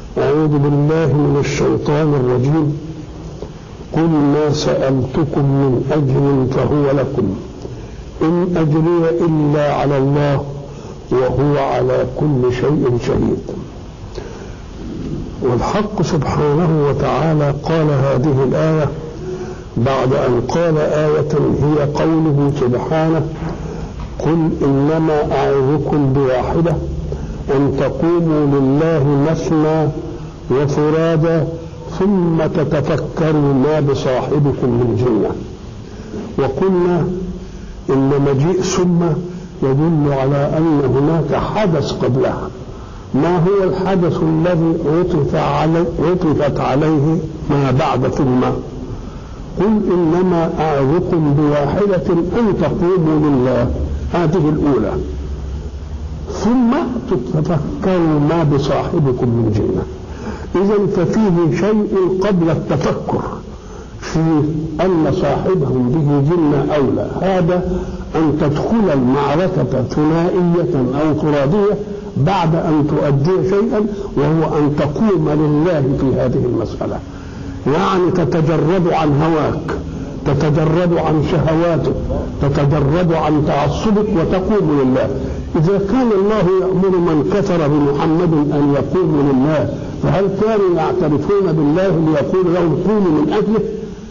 أعوذ بالله من الشيطان الرجيم قل ما سألتكم من أجر فهو لكم إن أجري إلا على الله وهو على كل شيء شهيد والحق سبحانه وتعالى قال هذه الآية بعد أن قال آية هي قوله سبحانه قل إنما أعظكم بواحدة أن تقوموا لله مثنى وفرادا ثم تتفكروا ما بصاحبكم من جنة وقلنا إن مجيء ثم يدل على أن هناك حدث قبلها ما هو الحدث الذي عطف علي عطفت عليه ما بعد ثم قل إنما أعظكم بواحدة أن تقوموا لله هذه الأولى ثم تتفكروا ما بصاحبكم من جنة إذا ففيه شيء قبل التفكر في أن صاحبهم به جنة أولى هذا أن تدخل المعركة ثنائية أو فرادية بعد أن تؤدي شيئا وهو أن تقوم لله في هذه المسألة يعني تتجرد عن هواك تتجرد عن شهواتك تتجرد عن تعصبك وتقوم لله إذا كان الله يأمر من كفر بمحمد أن يقوموا لله فهل كانوا يعترفون بالله ليقول لهم قوموا من أجله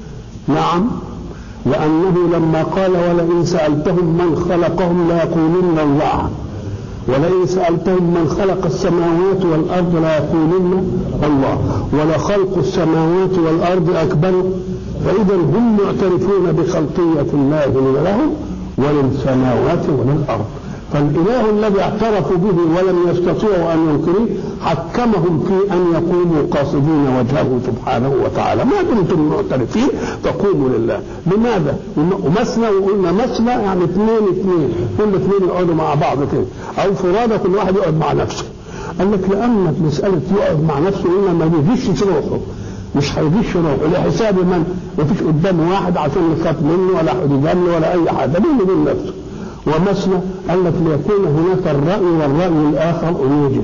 نعم لأنه لما قال ولئن سألتهم من خلقهم ليقولن الله ولئن سألتهم من خلق السماوات والأرض ليقولن الله ولخلق السماوات والأرض أكبر فإذا هم معترفون بخلقية الله لهم وللسماوات وللأرض فالإله الذي اعترفوا به ولم يستطيعوا أن ينكروه حكمهم في أن يقوموا قاصدين وجهه سبحانه وتعالى ما دمتم معترفين فقوموا لله لماذا؟ ومثنى وقلنا مثنى يعني اثنين اثنين كل اثنين يقعدوا مع بعض كده أو فرادى كل واحد يقعد مع نفسه قال لك لأن مسألة يقعد مع نفسه قلنا ما بيجيش روحه مش هيجيش روحه لحساب من ما فيش قدامه واحد عشان يخاف منه ولا حد يجامله ولا أي حاجة بينه وبين نفسه ومثنى قال لك ليكون هناك الرأي والرأي الآخر يوجد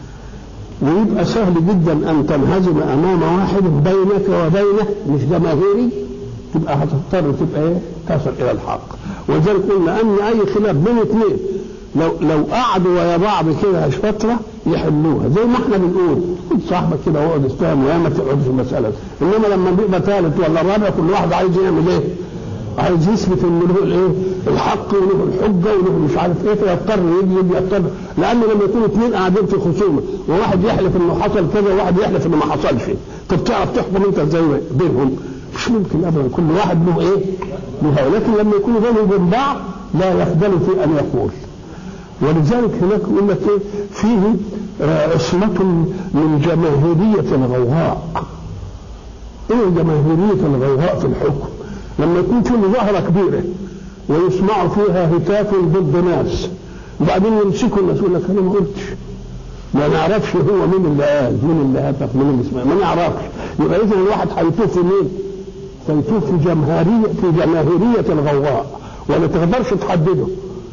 ويبقى سهل جدا أن تنهزم أمام واحد بينك وبينه مش جماهيري تبقى هتضطر تبقى ايه تصل إلى الحق ولذلك قلنا أن أي خلاف بين اثنين لو لو قعدوا ويا بعض كده فترة يحلوها زي ما احنا بنقول خد صاحبك كده واقعد استهم ويا ما تقعدش في المسألة إنما لما بيبقى ثالث ولا رابع كل واحد عايز يعمل إيه؟ عايز يثبت ان له الايه الحق وله الحجه وله مش عارف ايه فيضطر يجي يجي يضطر لان لما يكونوا اثنين قاعدين في خصومه وواحد يحلف انه حصل كذا وواحد يحلف انه ما حصلش طب تعرف تحكم انت ازاي بينهم مش ممكن ابدا كل واحد له ايه له لكن لما يكونوا بينهم وبين بعض لا يخجل في ان يقول ولذلك هناك يقول لك ايه فيه عصمة من جماهيرية الغوغاء ايه جماهيرية الغوغاء في الحكم لما يكون في مظاهرة كبيرة ويسمعوا فيها هتاف ضد ناس وبعدين يمسكوا الناس يقول لك انا ما قلتش ما نعرفش هو مين اللي قال مين اللي هتف مين اللي سمع ما نعرفش يبقى اذا الواحد هيتوه في مين؟ هيتوه في جماهيرية في جماهيرية الغواء ولا تقدرش تحدده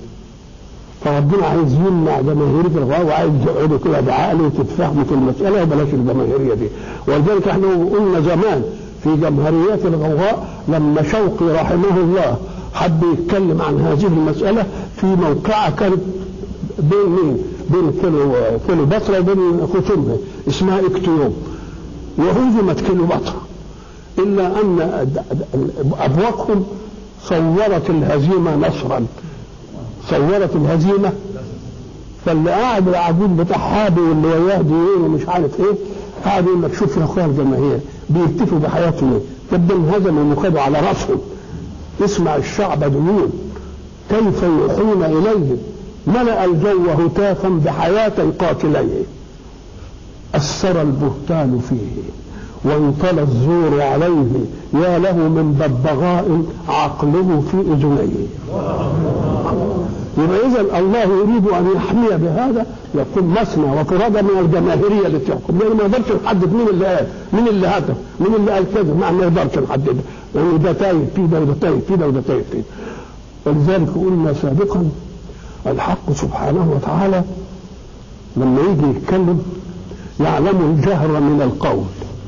فربنا عايز يمنع جماهيرية الغواء وعايز يقعدوا كده بعقل وتتفاهموا في المسألة وبلاش الجماهيرية دي ولذلك احنا قلنا زمان في جمهوريات الغوغاء لما شوقي رحمه الله حب يتكلم عن هذه المسألة في موقعة كانت بين مين؟ بين كيلو كيلو بصرة وبين خصومها اسمها اكتيوب وهزمت كيلو بصرة إلا أن أبواقهم صورت الهزيمة نصرا صورت الهزيمة فاللي قاعد العجوز بتاع حابي واللي وياه ديين ومش عارف ايه قاعد يقول لك شوف يا اخويا الجماهير بيهتفوا بحياتهم ايه جدا انهزموا وخدوا على راسهم اسمع الشعب ديون كيف يوحون اليه ملأ الجو هتافا بحياة قاتليه أثر البهتان فيه وانطلى الزور عليه يا له من ببغاء عقله في أذنيه يبقى إذا الله يريد أن يحمي بهذا يكون مثنى وفرادى من الجماهيرية اللي تحكم لأن ما يقدرش نحدد مين اللي قال مين اللي هتف مين اللي قال كذا ما ما يقدرش نحددها لأن ده تايه في ده وده تايه في ده وده تايه في ولذلك قلنا سابقا الحق سبحانه وتعالى لما يجي يتكلم يعلم الجهر من القول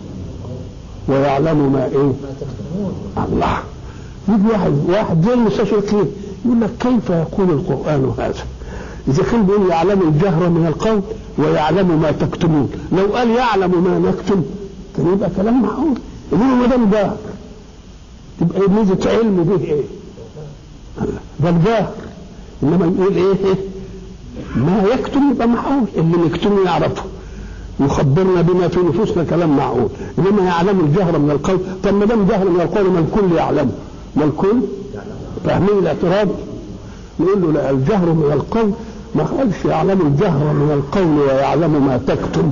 ويعلم ما ايه الله يجي واحد واحد زي المستشرقين يقول لك كيف يقول القران هذا اذا كان بيقول يعلم الجهر من القول ويعلم ما تكتمون لو قال يعلم ما نكتم كان يبقى كلام معقول يقول ما دام جاهر تبقى ميزه علم به ايه ده الجاهر انما يقول ايه, إيه؟ ما يكتم يبقى معقول اللي نكتمه يعرفه يخبرنا بما في نفوسنا كلام معقول انما يعلم الجهر من القول طب ما دام جهر من القول ما الكل يعلمه ما الكل فاهمين الاعتراض نقول له لا الجهر من القول ما قالش يعلم الجهر من القول ويعلم ما تكتم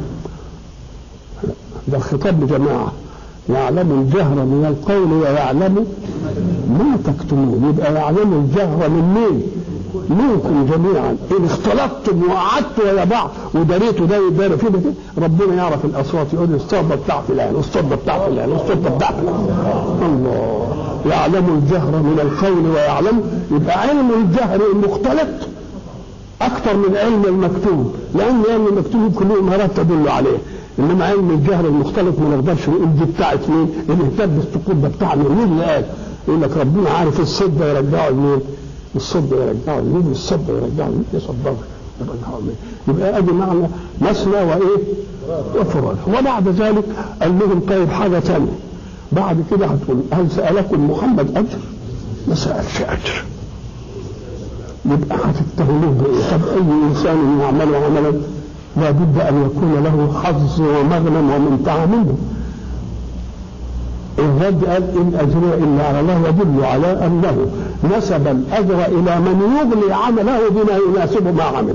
ده الخطاب لجماعه يعلم الجهر من القول ويعلم ما تكتمون يبقى يعلم الجهر من مين؟ منكم جميعا ان اختلطتم وقعدتوا ويا بعض وداريتوا ده يدار في ده ربنا يعرف الاصوات يقول الصدى بتاع فلان الصدى بتاع فلان الصدى بتاع فلان الله يعلم الجهر من القول ويعلم يبقى علم الجهر المختلط اكثر من علم المكتوب لان علم المكتوب كله مهارات تدل عليه انما علم الجهر المختلط ما نقدرش نقول دي بتاعت مين اللي اهتم بالسقوط ده بتاع مين مين اللي قال يقول لك ربنا عارف الصد يرجعه لمين الصد يرجعه لمين الصد يرجعه لمين يصدقه يرجعه لمين يبقى ادي معنى مثنى وايه وفراد وبعد ذلك قال لهم طيب حاجه ثانيه بعد كده هتقول هل سالكم محمد اجر؟ ما سالش اجر يبقى هتتهموه بايه؟ طب اي انسان يعمل عملا لابد ان يكون له حظ ومغنم ومنفعه منه الرد قال ان اجري الا على الله يدل على انه نسب الاجر الى من يغني عمله بما يناسب ما عمل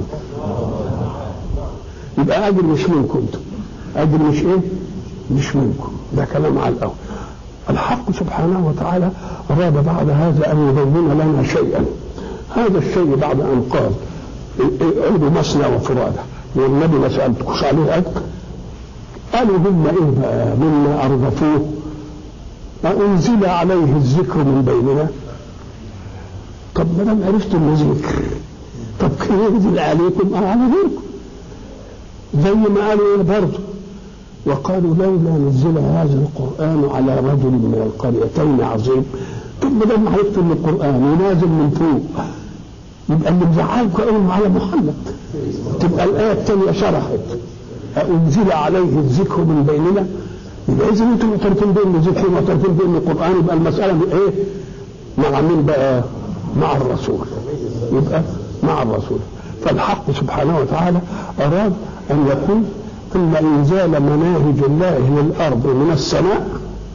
يبقى اجر مش منكم انتم اجر مش ايه مش منكم ده كلام على الاول الحق سبحانه وتعالى اراد بعد هذا ان يبين لنا شيئا هذا الشيء بعد ان قال عيدوا مثنى وفراده والنبي ما سالتكوش عليه اجر قالوا مما ايه بقى مما ارغفوه أنزل عليه الذكر من بيننا طب ما دام عرفتم انه ذكر طب كان ينزل عليكم او على غيركم زي ما قالوا ايه برضه وقالوا لولا نزل هذا القران على رجل من القريتين عظيم طب ما دام عرفتوا ان القران ونازل من فوق يبقى اللي مزعلكم قوي على محمد تبقى الايه الثانيه شرحت أنزل عليه الذكر من بيننا يبقى اذا انتم معترفين بان ذكر معترفين بان القران يبقى المساله ايه؟ مع مين بقى؟ مع الرسول يبقى مع الرسول فالحق سبحانه وتعالى اراد ان يقول ثم انزال مناهج الله للارض من السماء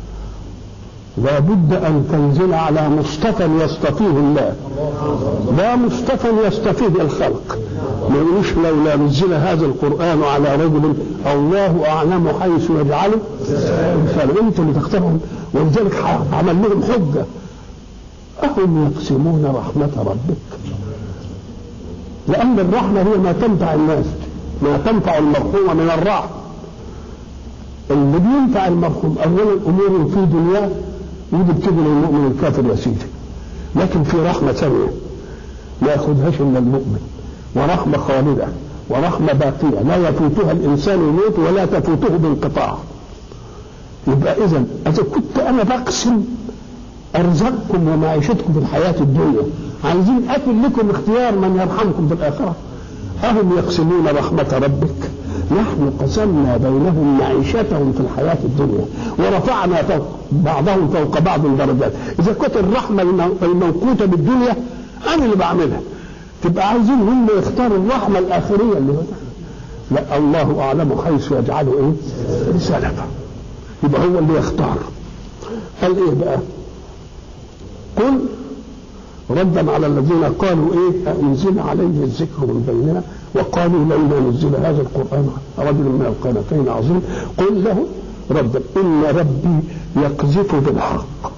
لابد ان تنزل على مصطفى يصطفيه الله لا مصطفى يصطفيه الخلق ما يقولوش لولا نزل هذا القران على رجل الله اعلم حيث يجعله رساله انت اللي تختارهم ولذلك عمل لهم حجه اهم يقسمون رحمه ربك لان الرحمه هي ما تنفع الناس ما تنفع المرحوم من الرحمه اللي بينفع المرحوم اولا امور في دنياه ودي بتيجي للمؤمن الكافر يا سيدي لكن في رحمه ثانيه ما ياخذهاش الا المؤمن ورحمة خالدة ورحمة باقية لا يفوتها الإنسان الموت ولا تفوته بانقطاع يبقى إذا إذا كنت أنا بقسم أرزقكم ومعيشتكم في الحياة الدنيا عايزين أكل لكم اختيار من يرحمكم في الآخرة أهم يقسمون رحمة ربك نحن قسمنا بينهم معيشتهم في الحياة الدنيا ورفعنا فوق بعضهم فوق بعض الدرجات إذا كنت الرحمة الموقوتة بالدنيا أنا اللي بعملها تبقى عايزين هم يختاروا الرحمة الآخرية اللي هو لا الله أعلم حيث يجعل إيه رسالته يبقى هو اللي يختار قال إيه بقى قل ردا على الذين قالوا ايه انزل عليه الذكر من بيننا وقالوا لولا نزل هذا القران رجل من القريتين عظيم قل له ردا ان ربي يقذف بالحق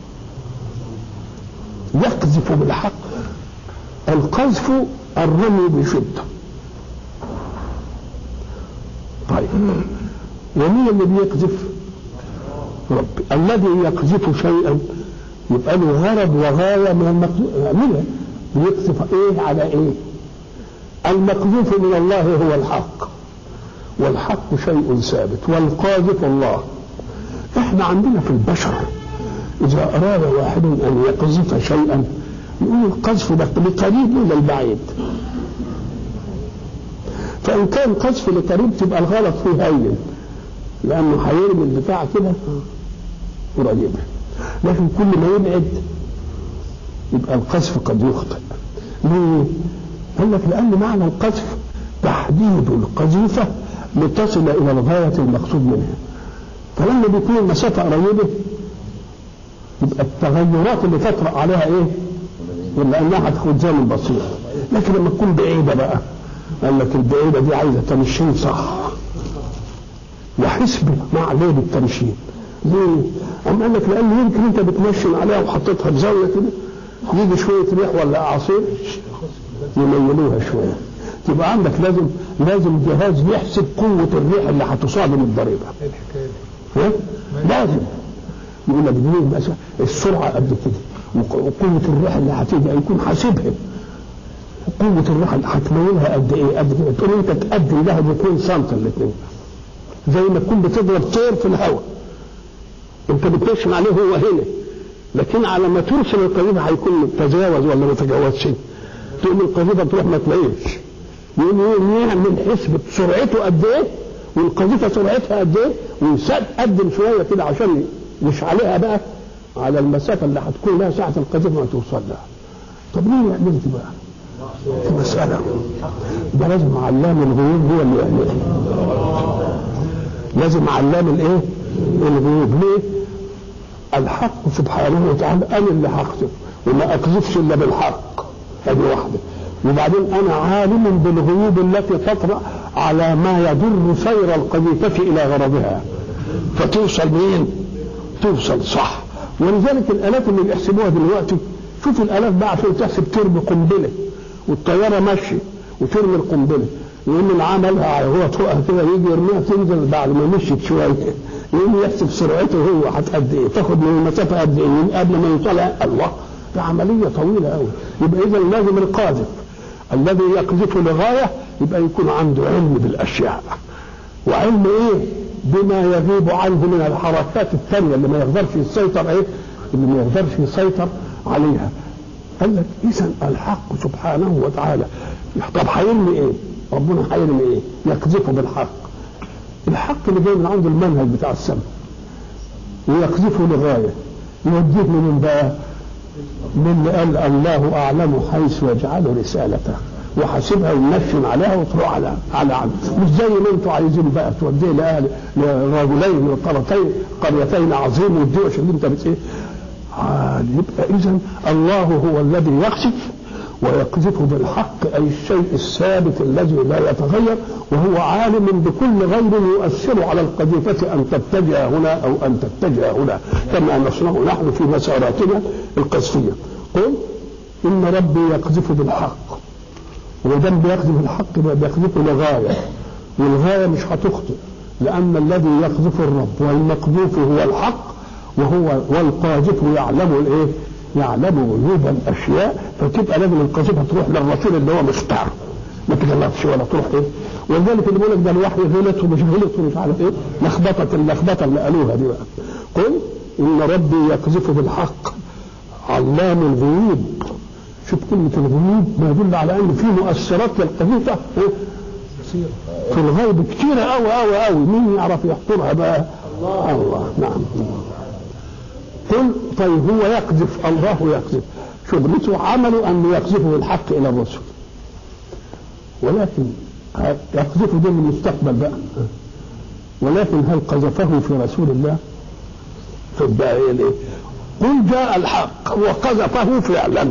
يقذف بالحق القذف الرمي بشده طيب ومين اللي بيقذف ربي الذي يقذف شيئا يبقى له غرض وغايه من المقذوف يعملها بيقذف ايه على ايه المقذوف من الله هو الحق والحق شيء ثابت والقاذف الله احنا عندنا في البشر اذا اراد واحد ان يقذف شيئا يقول القذف ده لقريب ولا البعيد فان كان قذف لقريب تبقى الغلط فيه هين لانه هيرمي البتاع كده قريبه لكن كل ما يبعد يبقى القذف قد يخطئ ليه؟ قال لك لان معنى القذف تحديد القذيفه لتصل الى الغايه المقصود منها فلما بيكون المسافه قريبه يبقى التغيرات اللي تطرا عليها ايه؟ ولا انها هتاخد زمن بسيط لكن لما تكون بعيده بقى قال لك البعيده دي عايزه تمشين صح وحسب مع ليه بالتمشين ليه؟ أم قال لك لأن يمكن أنت بتمشن عليها وحطيتها بزاوية كده يجي شوية ريح ولا أعاصير يميلوها شوية تبقى عندك لازم لازم جهاز يحسب قوة الريح اللي هتصادم الضريبة ها؟ لازم يقول لك دي مثلا السرعة قد كده وقوة الريح اللي هتيجي يكون حاسبها قوة الريح اللي هتميلها قد ايه قد كده تقول انت تقدم لها ب 2 سم الاثنين زي ما تكون بتضرب طير في الهواء انت بتنشن عليه هو هنا لكن على ما توصل القذيفه هيكون تجاوز ولا ما تجاوزش تقوم القذيفه تروح ما تلاقيش يقوم يقوم يعمل حسبة سرعته قد ايه والقذيفه سرعتها قد ايه ويقدم شويه كده عشان مش عليها بقى على المسافه اللي هتكون لها ساعه القذيفه ما توصل لها طب ليه يعمل دي بقى؟ في مسألة ده لازم علام الغيوب هو اللي يعملها لازم علام الايه؟ الغيوب ليه؟ الحق سبحانه وتعالى انا اللي هقذف وما اكذفش الا بالحق هذه واحده وبعدين انا عالم بالغيوب التي تطرا على ما يضر سير القذيفه الى غرضها فتوصل مين؟ توصل صح ولذلك الالات اللي بيحسبوها دلوقتي شوف الالات بقى عشان تحسب ترمي قنبله والطياره ماشيه وترمي القنبله يقوم اللي عملها هو فوقها كده يجي يرميها تنزل بعد ما مشيت شويه يقوم يحسب سرعته هو قد ايه تاخد من المسافه قد ايه قبل ما يوصلها الله ده عمليه طويله قوي يبقى اذا لازم القاذف الذي يقذف لغايه يبقى يكون عنده علم بالاشياء وعلم ايه بما يغيب عنه من الحركات الثانيه اللي ما يقدرش يسيطر ايه اللي ما يقدرش يسيطر عليها قال لك اذا الحق سبحانه وتعالى طب هيرمي ايه؟ ربنا هيرمي ايه؟ يقذفه بالحق الحق اللي جاي من عنده المنهج بتاع السماء ويقذفه لغايه يوديه من بقى من اللي قال الله اعلم حيث يجعل رسالته وحاسبها ومنشن عليها وتروح على على عبد مش زي ما انتم عايزين بقى توديه لاهل لرجلين من قريتين قريتين عظيم والدوش اللي انت بت ايه يبقى اذا الله هو الذي يقذف ويقذف بالحق اي الشيء الثابت الذي لا يتغير وهو عالم بكل غير يؤثر على القذيفه ان تتجه هنا او ان تتجه هنا كما نصنع نحن في مساراتنا القذفيه قل ان ربي يقذف بالحق ودام بيقذف الحق يبقى بيقذفه لغايه والغايه مش هتخطئ لان الذي يقذف الرب والمقذوف هو الحق وهو والقاذف يعلم الايه؟ يعلم غيوب الاشياء فتبقى لازم القذيفه تروح للرسول اللي هو مختار ما تغلطش ولا تروح ايه ولذلك اللي بيقول لك ده الوحي غلط ومش غلط ومش عارف ايه لخبطه اللخبطه اللي قالوها دي بقى قل ان ربي يقذف بالحق علام الغيوب شوف كلمة الغيوب ما يدل على ان في مؤثرات للقذيفة في الغيب كتيرة قوي قوي قوي مين يعرف يحصرها بقى؟ الله الله نعم قل طيب هو يقذف الله يقذف شغلته عمله أن يقذفه الحق إلى الرسل ولكن يقذفه ده من المستقبل بقى ولكن هل قذفه في رسول الله؟ تبقى ايه ليه؟ قل جاء الحق وقذفه فعلا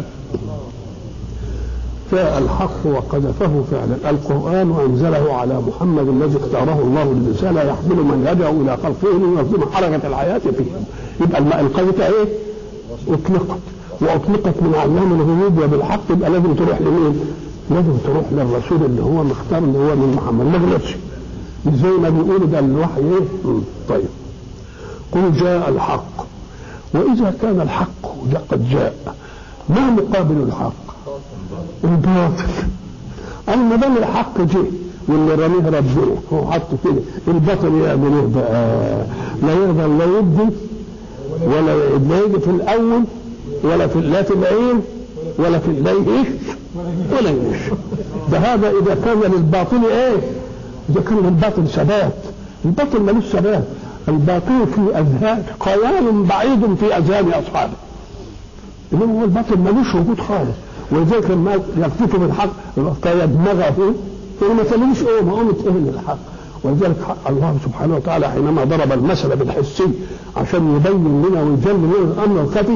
جاء الحق وقذفه فعلا القرآن أنزله على محمد الذي اختاره الله للرسالة يحمل منهجه إلى خلقه لينظم حركة الحياة فيه يبقى القذفة إيه؟ أطلقت وأطلقت من علام الغيوب وبالحق يبقى لازم تروح لمين؟ لازم تروح للرسول اللي هو مختار اللي هو من محمد ما غلطش زي ما بيقولوا ده الوحي ايه؟ طيب قل جاء الحق وإذا كان الحق قد جاء ما مقابل الحق؟ الباطل أما دام الحق جه واللي رميه ربنا هو حطه كده البطل يعمل ايه بقى لا يقدر لا يدي ولا لا يجي في الاول ولا في لا في العين ولا في لا يهش ولا يهش ده هذا اذا كان للباطل ايه اذا كان للباطل ثبات الباطل ملوش ثبات الباطل في اذهان خيال بعيد في اذهان اصحابه انما هو الباطل ملوش وجود خالص ولذلك لما يكتفوا بالحق فيدمغه فهو ما تلاقيش ايه ما قامت ايه للحق ولذلك الله سبحانه وتعالى حينما ضرب المثل بالحسي عشان يبين لنا ويجل لنا الامر الخفي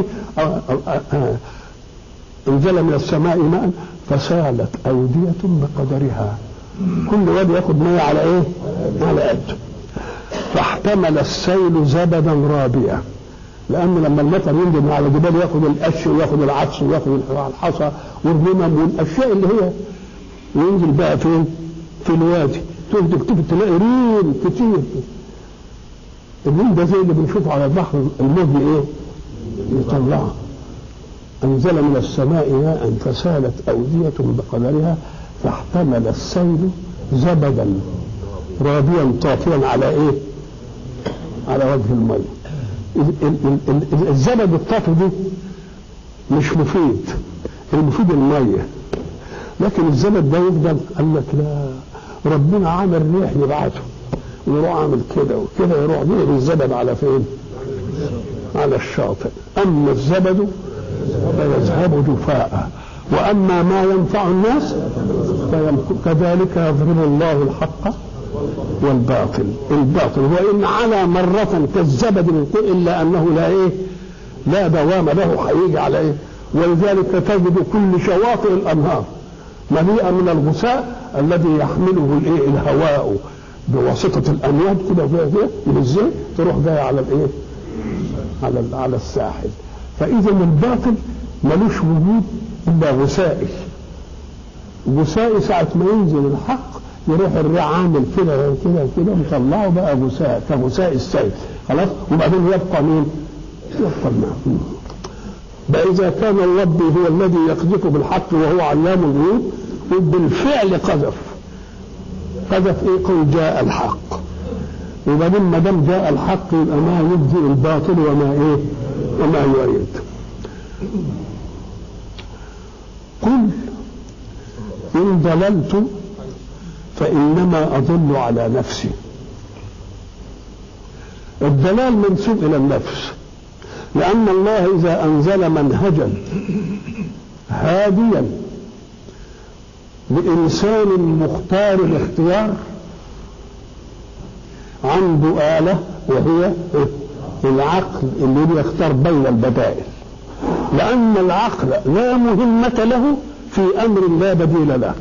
انزل من السماء ماء فسالت اوديه بقدرها كل واد ياخد ميه على ايه؟ على قده فاحتمل السيل زبدا رابيا لان لما المطر ينزل من على الجبال ياخد القش وياخد العدس وياخد الحصى والرمم والاشياء اللي هي وينزل بقى فين؟ في الوادي تقعد تكتب تلاقي ريم كتير الريم ده زي اللي بنشوفه على البحر الموج ايه؟ يطلعه انزل من السماء ماء فسالت اوديه بقدرها فاحتمل السيل زبدا رابيا طافيا على ايه؟ على وجه الميه الزبد الطافي دي مش مفيد المفيد الميه لكن الزبد ده يفضل قال لك لا ربنا عامل ريح يبعته ويروح عامل كده وكده يروح بيه الزبد على فين؟ على الشاطئ اما الزبد فيذهب جفاء واما ما ينفع الناس كذلك يضرب الله الحق والباطل الباطل وان على مرة كالزبد من الا انه لا ايه لا دوام له هيجي على ايه ولذلك تجد كل شواطئ الانهار مليئة من الغثاء الذي يحمله الايه الهواء بواسطة الامواج كده وكده كده من الزيت تروح جاية على الايه على على الساحل فاذا الباطل ملوش وجود الا غثائي غثائي ساعة ما ينزل الحق يروح الريح عامل كده كده كده مطلعه بقى غثاء كغثاء السيل خلاص وبعدين يبقى مين؟ يبقى الماء فإذا كان الرب هو الذي يقذف بالحق وهو علام الغيوب بالفعل قذف قذف ايه قل جاء الحق وبعدين ما دام جاء الحق يبقى ما يجزي الباطل وما ايه وما يريد قل إن ضللت فإنما أضل على نفسي الضلال منسوب إلى النفس لأن الله إذا أنزل منهجا هاديا لإنسان مختار الاختيار عنده آلة وهي العقل اللي بيختار بين البدائل لأن العقل لا مهمة له في أمر لا بديل له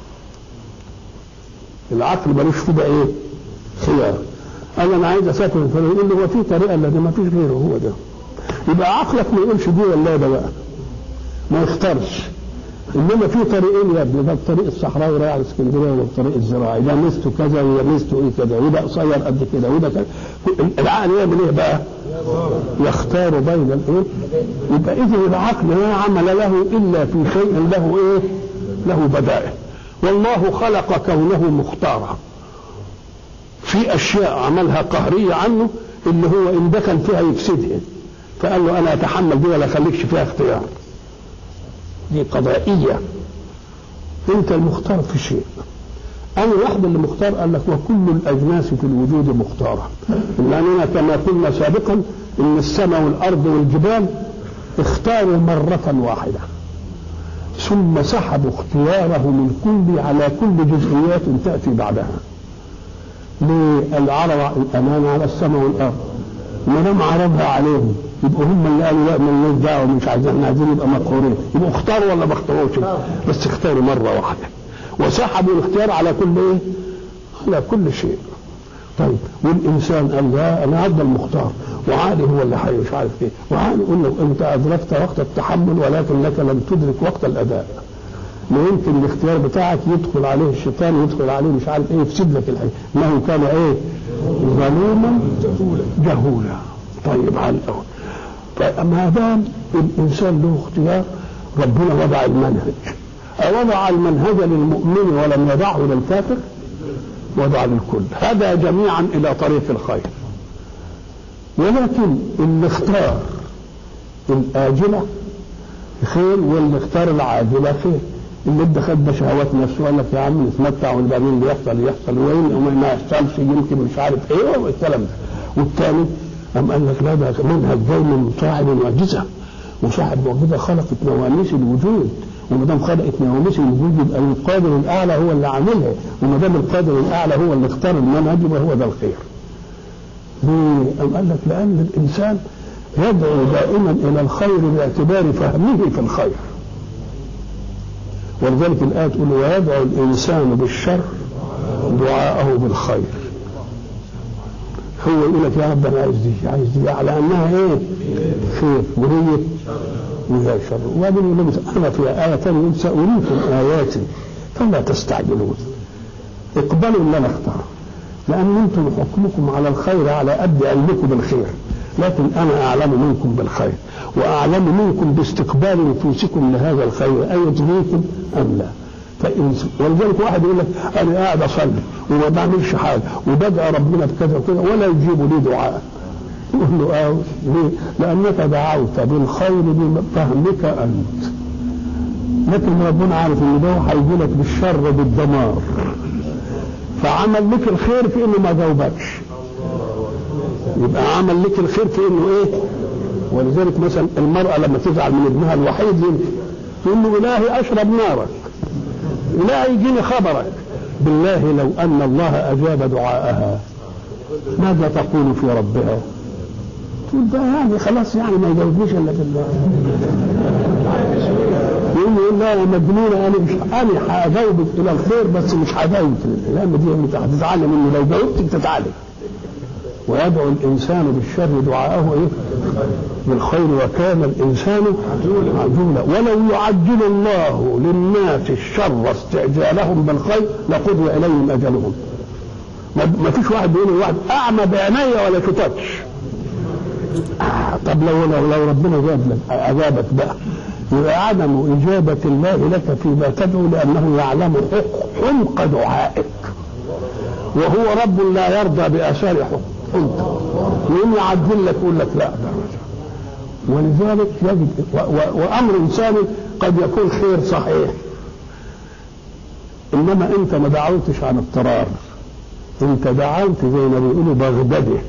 العقل ملوش فيه ايه؟ خيار قال انا عايز اسافر الفلان يقول له هو في طريقه الا دي ما فيش غيره هو ده يبقى عقلك ما يقولش دي ولا ده بقى ما يختارش انما في طريقين يا ابني ده الطريق الصحراوي رايح على اسكندريه ولا الطريق الزراعي ده ميزته كذا وده ميزته ايه كذا وده قصير قد كده وده كذا العقل يعمل ايه بقى؟ يختار بين الايه؟ يبقى اذا العقل لا عمل له الا في شيء له ايه؟ له بدائل والله خلق كونه مختارا في اشياء عملها قهريه عنه اللي هو ان دخل فيها يفسدها فقال له انا اتحمل دي ولا اخليكش فيها اختيار دي قضائيه انت المختار في شيء أنا واحد اللي مختار قال لك وكل الأجناس في الوجود مختارة لأننا كما قلنا سابقا إن السماء والأرض والجبال اختاروا مرة واحدة ثم سحبوا اختياره من كل على كل جزئيات تأتي بعدها للعرض الأمان على السماء والأرض ما دام عرضها عليهم يبقوا هم اللي قالوا لا مالناش دعوه مش عايزين احنا عايزين يبقى مقهورين يبقوا اختاروا ولا ما اختاروش بس اختاروا مره واحده وسحبوا الاختيار على كل ايه؟ على كل شيء طيب والانسان قال لا انا هذا المختار وعقلي هو اللي حي مش عارف ايه وعقلي يقول له انت ادركت وقت التحمل ولكنك لم تدرك وقت الاداء ما يمكن الاختيار بتاعك يدخل عليه الشيطان يدخل عليه مش عارف ايه يفسد لك الحي انه كان ايه ظلوما جهولا طيب على الاول فما دام الانسان له اختيار ربنا وضع المنهج أوضع المنهج للمؤمن ولم يضعه للكافر وضع للكل هدى جميعا إلى طريق الخير ولكن اللي اختار الآجلة خير واللي اختار العاجلة خير اللي ادى خد بشهوات نفسه قال لك يا عم نتمتع وبعدين اللي يحصل يحصل وين وما ما يحصلش يمكن مش عارف ايه والكلام ده والثاني قام قال لك لا ده منهج جاي من صاحب المعجزه وصاحب المعجزه خلقت نواميس الوجود وما دام خلقت نواميس الوجود يبقى القادر الاعلى هو اللي عاملها وما دام القادر الاعلى هو اللي اختار المنهج يبقى هو ده الخير. ليه؟ قام قال لك لان الانسان يدعو دائما الى الخير باعتبار فهمه في الخير. ولذلك الآية تقول ويدعو الإنسان بالشر دعاءه بالخير هو يقول لك يا رب أنا عايز دي عايز دي على أنها إيه؟ خير وهي وهي شر وبعدين يقول لهم أنا في آية ثانية سأريكم آياتي فلا تستعجلون اقبلوا اللي أنا اختاره لأن أنتم حكمكم على الخير على قد علمكم بالخير لكن انا اعلم منكم بالخير واعلم منكم باستقبال نفوسكم لهذا الخير ايدريكم ام لا فإن ولذلك واحد يقول لك انا قاعد اصلي وما بعملش حاجه وبدعى ربنا بكذا وكذا ولا يجيب لي دعاء يقول له اه ليه؟ لانك دعوت بالخير بفهمك انت لكن ربنا عارف ان ده هيجي لك بالشر بالدمار فعمل لك الخير في انه ما جاوبكش يبقى عمل لك الخير في انه ايه ولذلك مثلا المرأة لما تزعل من ابنها الوحيد يمكن تقول له إلهي أشرب نارك إلهي يجيني خبرك بالله لو أن الله أجاب دعاءها ماذا تقول في ربها تقول بقى يعني خلاص يعني ما يجاوبنيش الا بالله يقول لي لا يا مجنون انا مش انا هجاوبك الى الخير بس مش هجاوبك لان دي انت هتزعلي مني لو جاوبتك تتعالج ويدعو الانسان بالشر دعاءه ايه؟ بالخير وكان الانسان عجولا ولو يعجل الله للناس الشر استعجالهم بالخير لقضي اليهم اجلهم ما فيش واحد بيقول لواحد اعمى بعيني ولا شفتش آه طب لو لو, لو ربنا جاب لك اجابك بقى يبقى عدم اجابه الله لك فيما تدعو لانه يعلم حمق دعائك وهو رب لا يرضى باثار حمق يقوم يعدل لك يقول لك لا ولذلك يجب وامر انساني قد يكون خير صحيح انما انت ما دعوتش عن اضطرار انت دعوت زي ما بيقولوا بغدده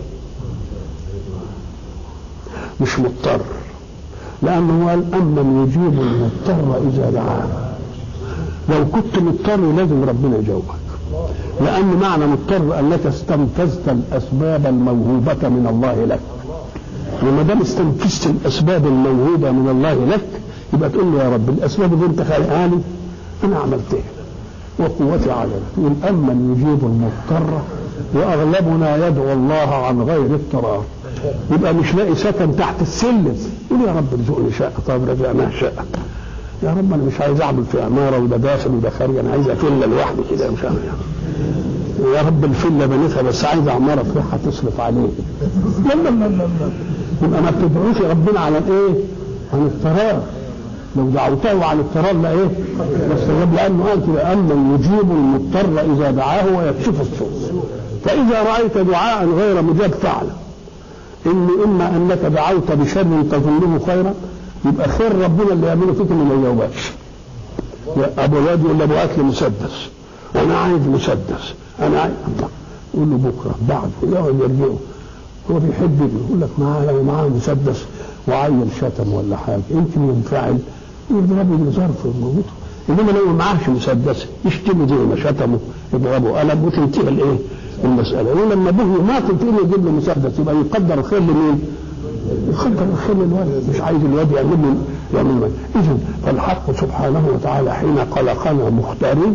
مش مضطر لانه قال امن يجيب المضطر اذا دعاه لو كنت مضطر لازم ربنا يجاوبك لان معنى مضطر انك استنفذت الاسباب الموهوبه من الله لك وما دام استنفذت الاسباب الموهوبه من الله لك يبقى تقول له يا رب الاسباب اللي انت خالقها لي انا عملتها وقوتي على يقول امن يجيب المضطر واغلبنا يدعو الله عن غير اضطرار يبقى مش لاقي سكن تحت السلم يقول يا رب ارزقني شقه طب رجعناها شقه يا رب انا مش عايز اعمل في عماره وده داخل وده خارج انا عايز فيلا لوحدي كده مش عارف يا رب الفيلا بنيتها بس عايز عماره فيها تصرف عليه لا لا لا لا يبقى ما بتدعوش ربنا على الايه؟ عن اضطرار لو دعوته عن اضطرار لا ايه؟ يستجاب لانه قال كده اما يجيب المضطر اذا دعاه ويكشف السوء فاذا رايت دعاء غير مجاب فاعلم ان اما انك دعوت بشر تظنه خيرا يبقى خير ربنا اللي يعمله فيك انه ما يجاوبكش ابو الواد يقول لابو هات لي مسدس انا عايز مسدس انا عايز يقول له بكره بعد يقعد يرجعه هو بيحب يقول لك معاه لو معاه مسدس وعيل شتم ولا حاجه يمكن ينفعل يضربه بظرف موته انما لو معاهش مسدس يشتمه زي ما شتمه يضربه قلم وتنتهي الايه؟ المساله ولما به مات تقول له يجيب له مسدس يبقى يقدر الخير لمين؟ يقدر الخير للولد مش عايز الواد يعمل له يعمل اذا فالحق سبحانه وتعالى حين خلقنا مختارين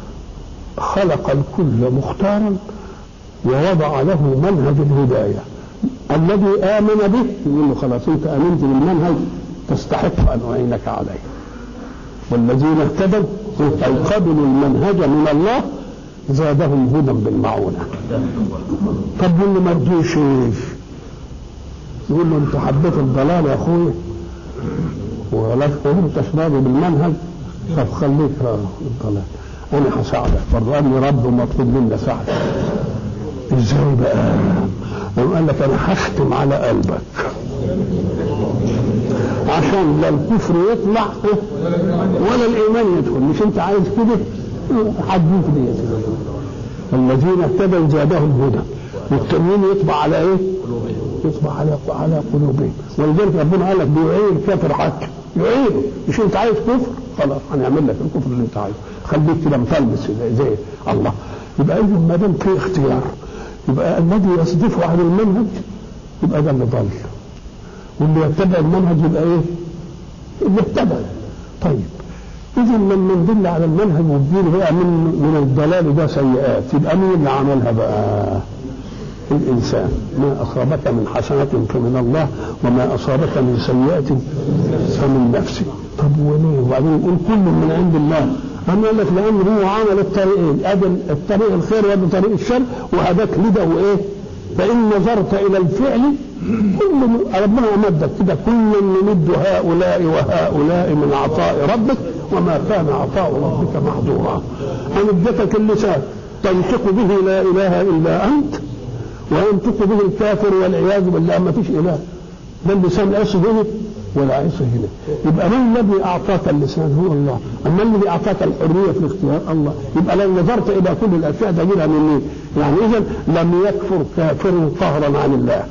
خلق الكل مختارا ووضع له منهج الهدايه الذي امن به يقول له خلاص انت امنت بالمنهج تستحق ان اعينك عليه والذين اهتدوا اي قبلوا المنهج من الله زادهم هدى بالمعونه طب واللي ما رضيش يقول له انت حبيت الضلال يا اخويا ولا انت راضي بالمنهج طب خليك الضلال انا هساعدك برضه قال لي رب مطلوب مني اساعدك ازاي بقى؟ قال لك انا هختم على قلبك عشان لا الكفر يطلع ولا الايمان يدخل مش انت عايز كده حدوك دي الذين اهتدوا زادهم هدى والتنوين يطبع على ايه؟ يطبع على على قلوبهم ولذلك ربنا قال لك بيعين الكافر حتى يعينه مش انت عايز كفر خلاص هنعمل لك الكفر اللي انت عايزه خليك كده مفلس زي, زي الله يبقى اذا ما دام في اختيار يبقى الذي يصدفه عن المنهج يبقى ده اللي ضل واللي يتبع المنهج يبقى ايه؟ اللي اتبع طيب اذا لما ندل على المنهج والدين بقى من من الضلال ده سيئات يبقى مين اللي عملها بقى؟ الانسان ما اصابك من حسنه فمن الله وما اصابك من سيئه فمن نفسك طب وليه وبعدين يقول كل من عند الله أما قال لك لأن هو عمل الطريقين أدي الطريق الخير وأدي طريق الشر وهداك لده وإيه؟ فإن نظرت إلى الفعل كل ربنا أمدك كده كل نمد هؤلاء وهؤلاء من عطاء ربك وما كان عطاء ربك محظورا أن ادتك اللسان تنطق به لا إله إلا أنت وينطق به الكافر والعياذ بالله ما فيش إله ده اللسان عصي هنا ولا عصي هنا يبقى من الذي أعطاك اللسان هو الله أما الذي أعطاك الحرية في الاختيار الله يبقى لو نظرت إلى كل الأشياء تجدها من مين يعني إذا لم يكفر كافر قهرا عن الله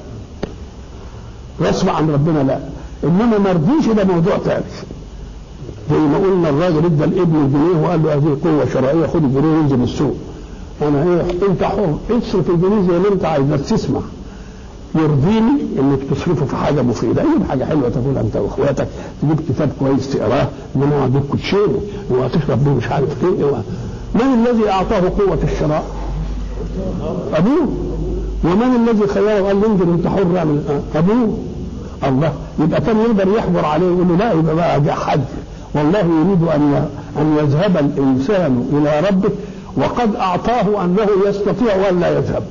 غصب عن ربنا لا انما ما رضيش ده موضوع ثاني زي ما قلنا الراجل ادى الابن الجنيه وقال له هذه قوه شرعيه خد الجنيه وانزل السوق انا ايه انت حر اصرف الجنيه زي ما انت عايز بس تسمع يرضيني انك تصرفه في حاجه مفيده اجيب حاجه حلوه تاكلها انت واخواتك تجيب كتاب كويس تقراه انما اجيب كوتشينه وهتشرب بيه مش عارف ايه من الذي اعطاه قوه الشراء؟ ابوه ومن الذي خيره قال له انزل انت حر اعمل ابوه الله يبقى كان يقدر يحضر عليه ويقول له لا يبقى بقى ده حج والله يريد ان ان يذهب الانسان الى ربه وقد اعطاه انه يستطيع ان لا يذهب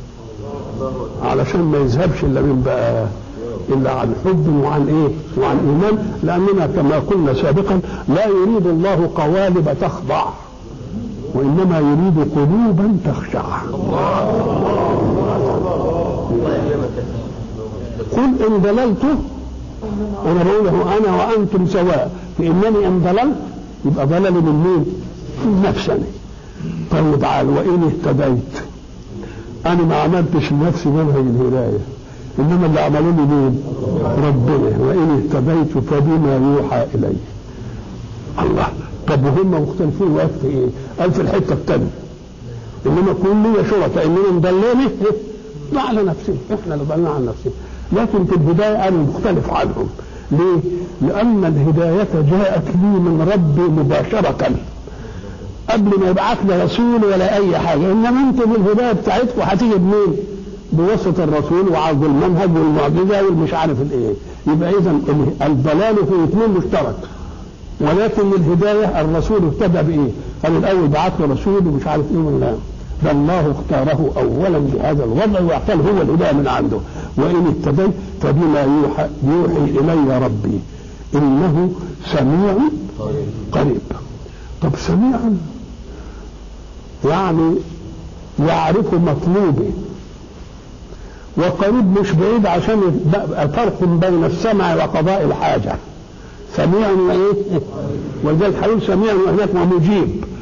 علشان ما يذهبش الا من بقى الا عن حب وعن ايه وعن ايمان لاننا كما قلنا سابقا لا يريد الله قوالب تخضع وانما يريد قلوبا تخشع قل ان ضللت انا بقوله انا وانتم سواء في انني ان ضللت يبقى ضللي من مين؟ من نفسني طيب تعال وان اهتديت انا ما عملتش لنفسي منهج الهدايه انما اللي عملوا لي مين؟ ربنا وان اهتديت فبما يوحى الي الله طب وهم مختلفين وقت في ايه؟ قال في الحته الثانيه انما كل شرطه اننا نضلني لا على نفسنا احنا اللي ضلنا على نفسنا لكن في البدايه انا مختلف عنهم ليه؟ لان الهدايه جاءت لي من ربي مباشره قبل ما يبعث لي رسول ولا اي حاجه انما انتم الهدايه بتاعتكم هتيجي منين؟ بواسطه الرسول وعرض المنهج والمعجزه والمش عارف الايه يبقى اذا الضلال في اثنين مشترك ولكن الهدايه الرسول اهتدى بايه؟ قال الاول بعث له رسول ومش عارف ايه ولا ده الله اختاره اولا بهذا الوضع واعطاه هو الهدايه من عنده وان اهتديت فبما يوحى يوحي الي ربي انه سميع قريب طب سميع يعني يعرف مطلوبه وقريب مش بعيد عشان يبقى فرق بين السمع وقضاء الحاجه سميع وايه ولذلك هيقول سميع وهناك ومجيب